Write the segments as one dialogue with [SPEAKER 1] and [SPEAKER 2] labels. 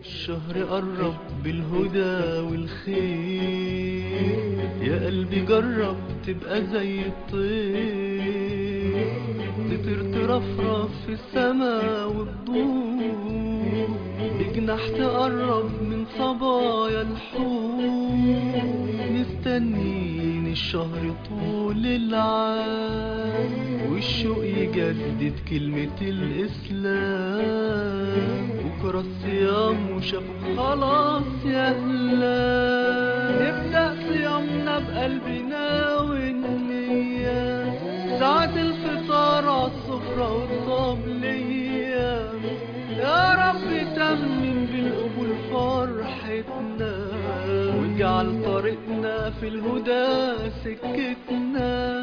[SPEAKER 1] الشهر قرب بالهدى والخير يا قلبي جرب تبقى زي الطير تطير ترفرف في السما وتدور بجناح تقرب من صبايا الحور مستنين الشهر طول العام والشوق يجدد كلمة الإسلام بكرة الصيام وشافوا خلاص يا هلا نبدأ صيامنا بقلبنا والنية ساعة الفطار عالسفرة والطبلية يا رب تمم بالقبول فرحتنا واجعل طريقنا في الهدى سكتنا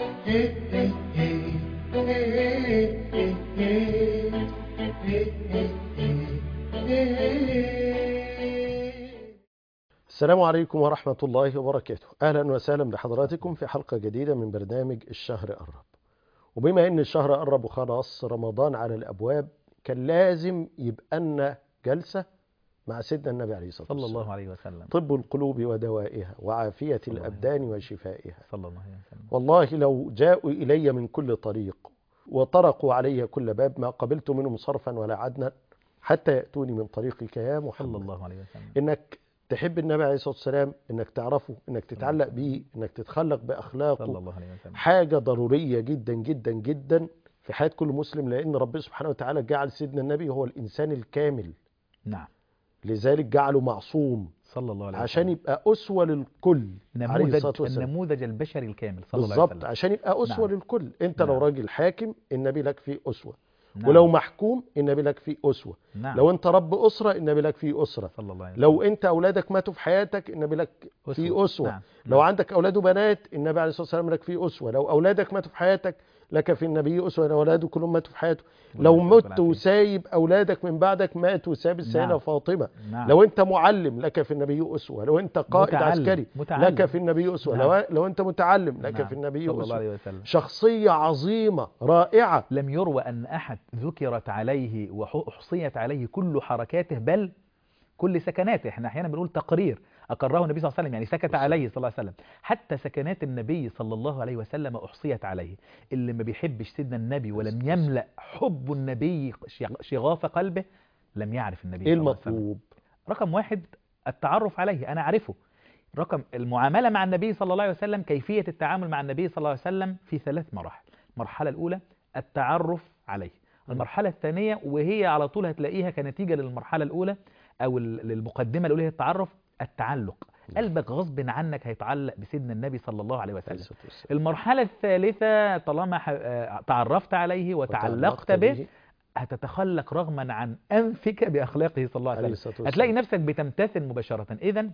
[SPEAKER 2] السلام عليكم ورحمة الله وبركاته أهلا وسهلا بحضراتكم في حلقة جديدة من برنامج الشهر قرب وبما أن الشهر قرب وخلاص رمضان على الأبواب كان لازم يبقى لنا جلسة مع سيدنا النبي عليه الصلاة
[SPEAKER 3] صلى
[SPEAKER 2] والسلام
[SPEAKER 3] الله عليه وسلم
[SPEAKER 2] طب القلوب ودوائها وعافية
[SPEAKER 3] الله عليه
[SPEAKER 2] الأبدان وشفائها
[SPEAKER 3] صلى الله عليه وسلم
[SPEAKER 2] والله لو جاءوا إلي من كل طريق وطرقوا علي كل باب ما قبلت منهم صرفا ولا عدنا حتى يأتوني من طريقك يا محمد
[SPEAKER 3] صلى الله عليه وسلم
[SPEAKER 2] انك تحب النبي عليه الصلاه والسلام انك تعرفه انك تتعلق بيه انك تتخلق
[SPEAKER 3] صلى
[SPEAKER 2] باخلاقه
[SPEAKER 3] الله عليه وسلم
[SPEAKER 2] حاجه ضروريه جدا جدا جدا في حياه كل مسلم لان ربنا سبحانه وتعالى جعل سيدنا النبي هو الانسان الكامل
[SPEAKER 3] نعم
[SPEAKER 2] لذلك جعله معصوم
[SPEAKER 3] صلى الله عليه
[SPEAKER 2] عشان
[SPEAKER 3] وسلم
[SPEAKER 2] يبقى اسوه للكل عليه الصلاه
[SPEAKER 3] نموذج
[SPEAKER 2] والسلام
[SPEAKER 3] النموذج البشري الكامل صلى الله عليه
[SPEAKER 2] بالظبط
[SPEAKER 3] وسلم
[SPEAKER 2] عشان يبقى اسوه
[SPEAKER 3] نعم.
[SPEAKER 2] للكل انت لو
[SPEAKER 3] نعم.
[SPEAKER 2] راجل حاكم النبي لك فيه اسوه
[SPEAKER 3] نعم.
[SPEAKER 2] ولو محكوم النبي لك فيه اسوه
[SPEAKER 3] نعم
[SPEAKER 2] لو انت رب اسره النبي لك فيه اسره
[SPEAKER 3] صلى الله عليه وسلم
[SPEAKER 2] لو انت اولادك ماتوا في حياتك النبي لك في اسوه
[SPEAKER 3] نعم.
[SPEAKER 2] لو
[SPEAKER 3] نعم.
[SPEAKER 2] عندك اولاد وبنات النبي عليه الصلاه والسلام لك فيه اسوه لو اولادك ماتوا في حياتك لك في النبي اسوه لو اولاده كلهم ماتوا في حياته لو
[SPEAKER 3] والله يسلمك
[SPEAKER 2] مت
[SPEAKER 3] العافية.
[SPEAKER 2] وسايب اولادك من بعدك مات وساب السيده
[SPEAKER 3] نعم.
[SPEAKER 2] فاطمه
[SPEAKER 3] نعم.
[SPEAKER 2] لو انت معلم لك في النبي اسوه لو انت قائد
[SPEAKER 3] متعلم.
[SPEAKER 2] عسكري
[SPEAKER 3] متعلم.
[SPEAKER 2] لك في النبي اسوه
[SPEAKER 3] نعم.
[SPEAKER 2] لو, لو انت متعلم لك
[SPEAKER 3] نعم.
[SPEAKER 2] في النبي
[SPEAKER 3] صلى الله
[SPEAKER 2] اسوه
[SPEAKER 3] عليه وسلم
[SPEAKER 2] شخصيه عظيمه رائعه
[SPEAKER 3] لم يروى أن أحد ذكرت عليه وأحصيت عليه كل حركاته بل كل سكناته احنا احيانا بنقول تقرير أقره النبي صلى الله عليه وسلم يعني سكت عليه صلى الله عليه وسلم حتى سكنات النبي صلى الله عليه وسلم أحصيت عليه اللي ما بيحبش سيدنا النبي ولم يملأ حب النبي شغ- شغاف قلبه لم يعرف النبي
[SPEAKER 2] ايه
[SPEAKER 3] صلى الله عليه وسلم.
[SPEAKER 2] المطلوب
[SPEAKER 3] رقم واحد التعرف عليه أنا أعرفه رقم المعاملة مع النبي صلى الله عليه وسلم كيفية التعامل مع النبي صلى الله عليه وسلم في ثلاث مراحل المرحلة الأولى التعرف عليه المرحلة الثانية وهي على طول هتلاقيها كنتيجة للمرحلة الأولى أو ال- للمقدمة الأولى هي التعرف التعلق قلبك غصب عنك هيتعلق بسيدنا النبي صلى الله عليه
[SPEAKER 2] عليه
[SPEAKER 3] وسلم
[SPEAKER 2] الصلاة والسلام.
[SPEAKER 3] المرحلة الثالثة طالما ح- آه، تعرفت عليه وتعلقت به هتتخلق رغما عن أنفك بأخلاقه صلى الله عليه
[SPEAKER 2] عليه
[SPEAKER 3] وسلم
[SPEAKER 2] الصلاة
[SPEAKER 3] هتلاقي
[SPEAKER 2] والسلام.
[SPEAKER 3] نفسك بتمتثل مباشرة إذا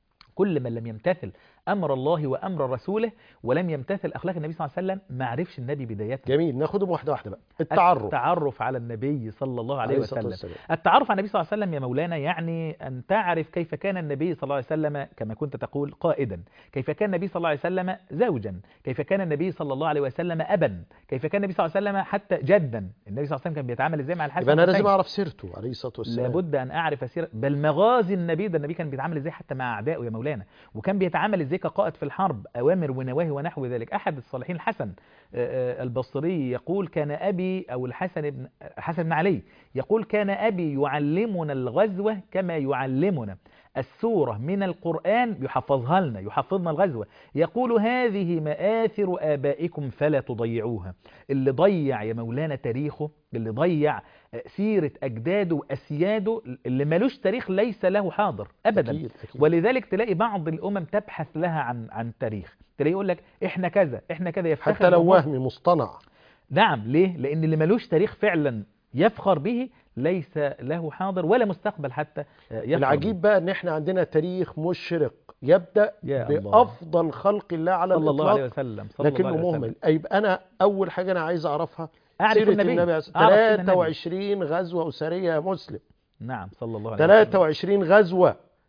[SPEAKER 3] كل من لم يمتثل أمر الله وأمر رسوله ولم يمتثل أخلاق النبي صلى الله عليه وسلم ما عرفش النبي بداية
[SPEAKER 2] جميل ناخدهم واحده واحده بقى التعرف
[SPEAKER 3] التعرف على النبي صلى الله عليه
[SPEAKER 2] الصلاة
[SPEAKER 3] وسلم
[SPEAKER 2] والسلام.
[SPEAKER 3] التعرف على النبي صلى الله عليه وسلم يا مولانا يعني أن تعرف كيف كان النبي صلى الله عليه وسلم كما كنت تقول قائدا كيف كان النبي صلى الله عليه وسلم زوجا كيف كان النبي صلى الله عليه وسلم أبا كيف كان النبي صلى الله عليه وسلم حتى جدا النبي صلى الله عليه وسلم كان بيتعامل ازاي مع الحسن
[SPEAKER 2] يبقى انا لازم
[SPEAKER 3] والحسين؟
[SPEAKER 2] اعرف سيرته عليه الصلاه والسلام
[SPEAKER 3] لابد ان اعرف سيره بل مغازي النبي ده النبي كان بيتعامل ازاي حتى مع اعدائه يا مولانا وكان بيتعامل ازاي كقائد في الحرب اوامر ونواهي ونحو ذلك احد الصالحين الحسن آه، آه، البصري يقول كان ابي او الحسن بن حسن بن علي يقول كان ابي يعلمنا الغزوه كما يعلمنا السورة من القرآن يحفظها لنا يحفظنا الغزوة يقول هذه مآثر آبائكم فلا تضيعوها اللي ضيع يا مولانا تاريخه اللي ضيع آه، سيرة أجداده وأسياده اللي ملوش تاريخ ليس له حاضر أبدا
[SPEAKER 2] أكيد أكيد.
[SPEAKER 3] ولذلك تلاقي بعض الأمم تبحث لها عن عن تاريخ تلاقي يقول لك إحنا كذا إحنا كذا يفتخر
[SPEAKER 2] حتى لو
[SPEAKER 3] بالأمور-
[SPEAKER 2] وهمي مصطنع
[SPEAKER 3] نعم ليه؟ لأن اللي ملوش تاريخ فعلا يفخر به ليس له حاضر ولا مستقبل حتى آه، يفخر
[SPEAKER 2] العجيب بقى ان احنا عندنا تاريخ مشرق يبدا
[SPEAKER 3] يا الله.
[SPEAKER 2] بافضل خلق الله على
[SPEAKER 3] به. صلى الله عليه
[SPEAKER 2] الاطلاق
[SPEAKER 3] وسلم صلى
[SPEAKER 2] لكنه
[SPEAKER 3] الله عليه
[SPEAKER 2] مهمل
[SPEAKER 3] وسلم
[SPEAKER 2] يبقى انا اول حاجه انا عايز اعرفها
[SPEAKER 3] أعرف
[SPEAKER 2] سيره
[SPEAKER 3] النبي.
[SPEAKER 2] النبي
[SPEAKER 3] أعرف سيدنا النبي.
[SPEAKER 2] 23 غزوه اسريه يا مسلم
[SPEAKER 3] نعم صلى الله عليه وسلم
[SPEAKER 2] 23 غزوه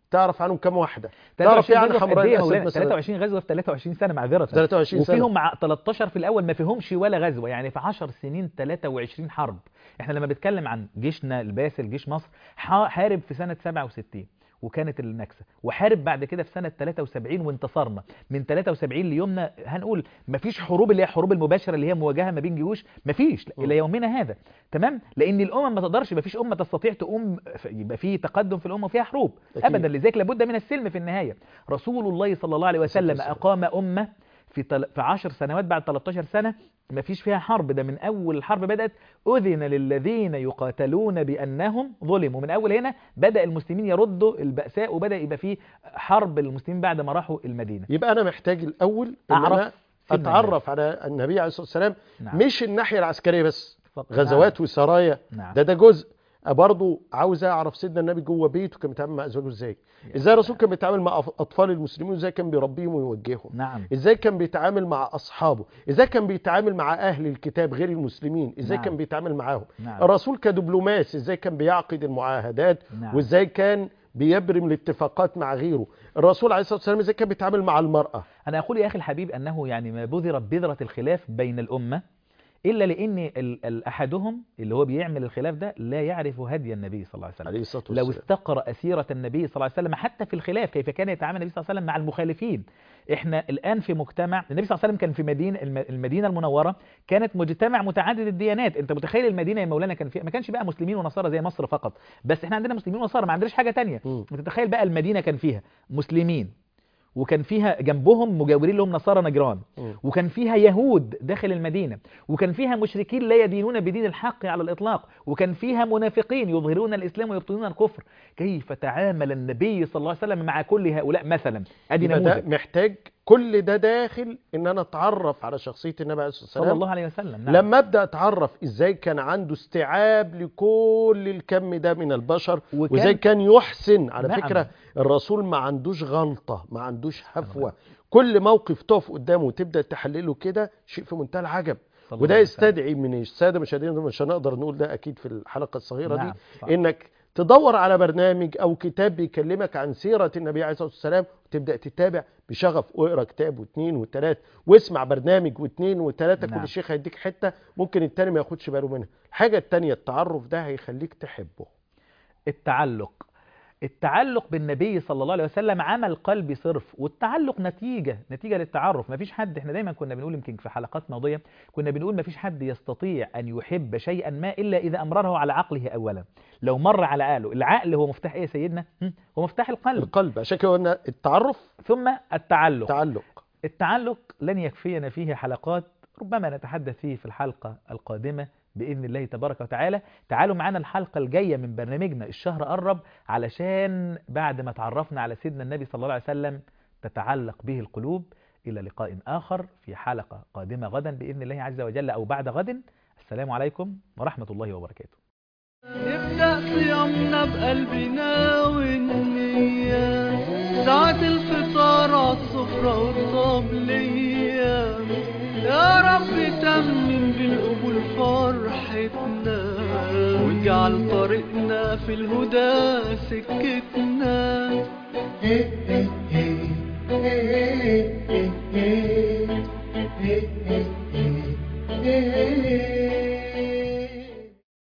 [SPEAKER 2] تعرف عنهم كم واحده تعرف
[SPEAKER 3] 23
[SPEAKER 2] يعني
[SPEAKER 3] غزوة في
[SPEAKER 2] حمراء
[SPEAKER 3] قد إيه يا
[SPEAKER 2] الاسد
[SPEAKER 3] مولانا؟
[SPEAKER 2] مثلا
[SPEAKER 3] 23 غزوه في 23 سنه معذره
[SPEAKER 2] 23 سنه
[SPEAKER 3] وفيهم مع 13 في الاول ما فيهمش ولا غزوه يعني في 10 سنين 23 حرب احنا لما بنتكلم عن جيشنا الباسل جيش مصر ح- حارب في سنه 67 وكانت النكسه وحارب بعد كده في سنه 73 وانتصرنا من 73 ليومنا هنقول مفيش حروب اللي هي حروب المباشره اللي هي مواجهه ما بين جيوش مفيش الى يومنا هذا تمام لان الامم ما تقدرش مفيش امه تستطيع تقوم يبقى في تقدم في الامه وفيها حروب
[SPEAKER 2] أكيد.
[SPEAKER 3] ابدا لذلك لابد من السلم في النهايه رسول الله صلى الله عليه وسلم
[SPEAKER 2] والسلام.
[SPEAKER 3] اقام امه في تل... في 10 سنوات بعد 13 سنه ما فيش فيها حرب ده من اول الحرب بدات اذن للذين يقاتلون بانهم ظلموا من اول هنا بدا المسلمين يردوا الباساء وبدا يبقى في حرب المسلمين بعد ما راحوا المدينه
[SPEAKER 2] يبقى انا محتاج الاول ان
[SPEAKER 3] أعرف
[SPEAKER 2] انا
[SPEAKER 3] سيدنا
[SPEAKER 2] اتعرف على النبي عليه الصلاه والسلام
[SPEAKER 3] نعم.
[SPEAKER 2] مش الناحيه العسكريه بس
[SPEAKER 3] فقط.
[SPEAKER 2] غزوات وسرايا
[SPEAKER 3] نعم.
[SPEAKER 2] ده ده جزء برضه عاوز اعرف سيدنا النبي جوه بيته كان بيتعامل مع ازواجه ازاي ازاي الرسول كان بيتعامل مع أف- اطفال المسلمين وازاي كان بيربيهم ويوجههم
[SPEAKER 3] نعم
[SPEAKER 2] ازاي كان بيتعامل مع اصحابه ازاي كان بيتعامل مع اهل الكتاب غير المسلمين ازاي
[SPEAKER 3] نعم.
[SPEAKER 2] كان بيتعامل معاهم
[SPEAKER 3] نعم.
[SPEAKER 2] الرسول كدبلوماس ازاي كان بيعقد المعاهدات
[SPEAKER 3] نعم.
[SPEAKER 2] وازاي كان بيبرم الاتفاقات مع غيره الرسول عليه الصلاه والسلام ازاي كان بيتعامل مع المراه
[SPEAKER 3] انا اقول يا اخي الحبيب انه يعني ما بذرت بذره الخلاف بين الامه الا لان ال- ال- احدهم اللي هو بيعمل الخلاف ده لا يعرف هدي النبي صلى الله عليه وسلم
[SPEAKER 2] عليه الصلاه
[SPEAKER 3] لو
[SPEAKER 2] والسلام
[SPEAKER 3] استقر أسيرة النبي صلى الله عليه وسلم حتى في الخلاف كيف كان يتعامل النبي صلى الله عليه وسلم مع المخالفين احنا الآن في مجتمع النبي صلى الله عليه وسلم كان في مدينة الم- المدينة المنورة كانت مجتمع متعدد الديانات انت متخيل المدينة يا مولانا كان فيها ما كانش بقى مسلمين ونصارى زي مصر فقط بس احنا عندنا مسلمين ونصارى ما عندناش حاجة تانية
[SPEAKER 2] مم.
[SPEAKER 3] متتخيل بقى المدينة كان فيها مسلمين وكان فيها جنبهم مجاورين لهم نصارى نجران
[SPEAKER 2] مم.
[SPEAKER 3] وكان فيها يهود داخل المدينة وكان فيها مشركين لا يدينون بدين الحق على الإطلاق وكان فيها منافقين يظهرون الإسلام ويبطنون الكفر كيف تعامل النبي صلى الله عليه وسلم مع كل هؤلاء مثلا أدي
[SPEAKER 2] يبقى ده
[SPEAKER 3] نموذج
[SPEAKER 2] محتاج كل ده داخل ان انا اتعرف على شخصيه النبي عليه الصلاه
[SPEAKER 3] صلى
[SPEAKER 2] والسلام
[SPEAKER 3] الله عليه وسلم نعم.
[SPEAKER 2] لما ابدا اتعرف ازاي كان عنده استيعاب لكل الكم ده من البشر
[SPEAKER 3] وكان-
[SPEAKER 2] وازاي كان يحسن على
[SPEAKER 3] نعم.
[SPEAKER 2] فكره الرسول ما عندوش غلطه ما عندوش هفوه كل موقف تقف قدامه وتبدا تحلله كده شيء في منتهى العجب
[SPEAKER 3] صلى الله
[SPEAKER 2] وده
[SPEAKER 3] عليه وسلم.
[SPEAKER 2] يستدعي من الساده مشاهدينا مش هنقدر نقول ده اكيد في الحلقه الصغيره
[SPEAKER 3] نعم،
[SPEAKER 2] دي
[SPEAKER 3] صح.
[SPEAKER 2] انك تدور على برنامج او كتاب بيكلمك عن سيره النبي عليه الصلاه والسلام وتبدا تتابع بشغف واقرا كتاب واثنين وثلاث واسمع برنامج واثنين وثلاثه
[SPEAKER 3] نعم.
[SPEAKER 2] كل شيخ هيديك حته ممكن التاني ما ياخدش باله منها الحاجه التانيه التعرف ده هيخليك تحبه
[SPEAKER 3] التعلق التعلق بالنبي صلى الله عليه وسلم عمل قلبي صرف والتعلق نتيجة نتيجة للتعرف مفيش حد احنا دايما كنا بنقول يمكن في حلقات ماضية كنا بنقول مفيش حد يستطيع أن يحب شيئا ما إلا إذا أمرره على عقله أولا لو مر على عقله العقل هو مفتاح إيه يا سيدنا هم؟ هو مفتاح القلب
[SPEAKER 2] القلب عشان كده قلنا التعرف
[SPEAKER 3] ثم التعلق
[SPEAKER 2] تعلق
[SPEAKER 3] التعلق لن يكفينا فيه حلقات ربما نتحدث فيه في الحلقة القادمة بإذن الله تبارك وتعالى تعالوا معنا الحلقة الجاية من برنامجنا الشهر قرب علشان بعد ما تعرفنا على سيدنا النبي صلى الله عليه وسلم تتعلق به القلوب إلى لقاء آخر في حلقة قادمة غدا بإذن الله عز وجل أو بعد غد السلام عليكم ورحمة الله وبركاته
[SPEAKER 1] نبدأ صيامنا بقلبنا والنية ساعة الفطار عالسفرة والطبلية يا رب تمن بالقبول فرحتنا واجعل طريقنا في الهدى سكتنا
[SPEAKER 4] hey, hey, hey, hey, hey.